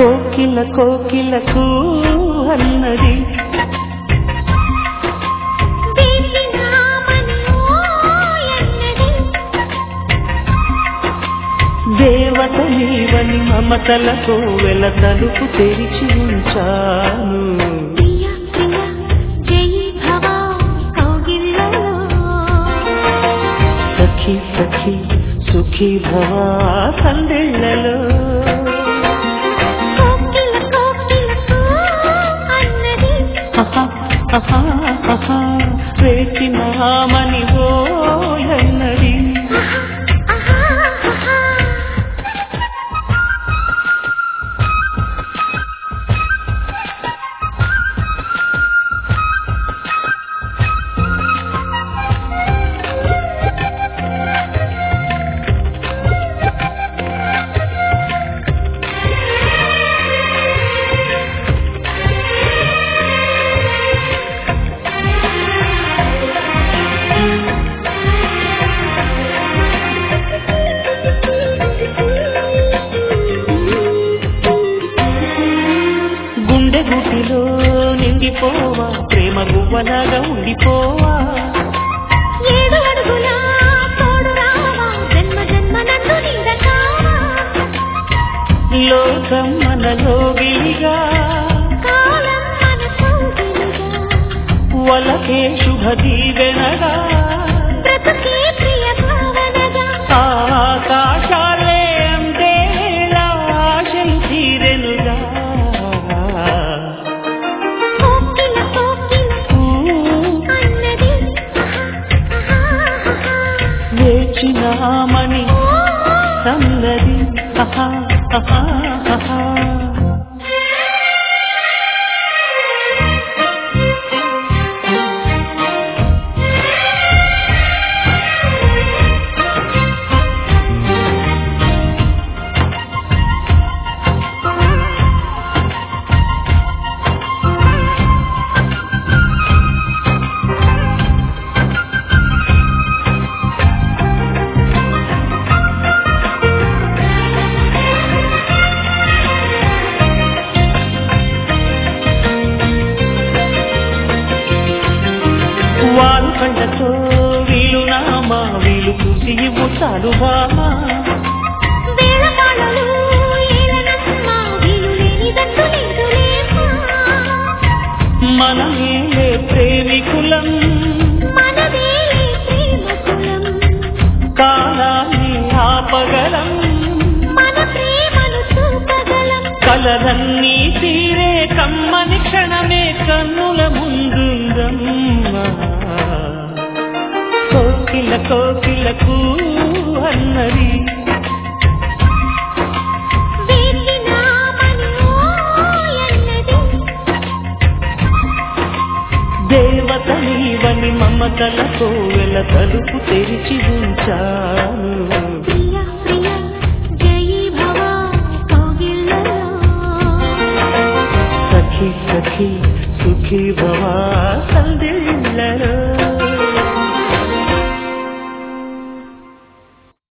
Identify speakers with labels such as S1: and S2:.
S1: కోకిల కోకిలకు అన్నది
S2: వేచినామని ఓయన్నది
S1: దేవత నీవని మమతలతో వెల తలుపు తెరిచి ఉంచాను
S2: ప్రియ ప్రియ జయి భవ కౌగిళ్ళలో
S1: సఖి సఖి సుఖీ భవ సందెళ్ళలో
S2: కోకిల కోకిలకు అన్నది
S1: ఆహా, ఆహా, ఆహా, వేచినామని ఓయన్నది
S2: ఆహా ఆహా
S1: గుండె గుటిలో నిండిపోవా ప్రేమ గువ్వలాగా ఉండిపోవా
S2: ఏడు అడుగుల తోడు రావా జన్మ జన్మ నన్ను నీడ కావా
S1: లోకం మనలో గిలిగా
S2: కాలం మన సౌదిలుగా
S1: వలకే శుభ దీవెనగా
S2: బ్రతుకే ప్రియ భావనగా
S1: ఆకాశాలే అందేలా ఆశలు తీరెనుగా
S2: కోకిల కోకిల
S1: ఊ,
S2: అన్నది ఆహా ఆహా
S1: వేచినామని
S2: ఆహా
S1: సన్నది ఆహా, ఆహా, ఆహా. వారు కండతో వీలు నామా వీలు చూసి ఇవ్వు చాలు బామా
S2: వేళకాలలు ఏలనమ్మ వీలు లేనిదంటూ లేదులేమ్మా
S1: మనమేలే ప్రేమికులం
S2: మనదేలే ప్రేమ కులం
S1: కాలాన్ని ఆపగలం
S2: మన ప్రేమను చూపగలం
S1: కలలన్నీ తీరే కమ్మని క్షణమే కన్నుల ముందుందమ్మా కోకిల కోకిలకు అన్నది
S2: వేచినామని ఓయన్నది
S1: దేవత నీవని మమతలతో వెల తలుపు తెరిచి ఉంచాను
S2: ప్రియ ప్రియ జయి భవ కౌగిళ్ళలో
S1: సఖి సఖి సుఖీ భవా సందిళ్ళలో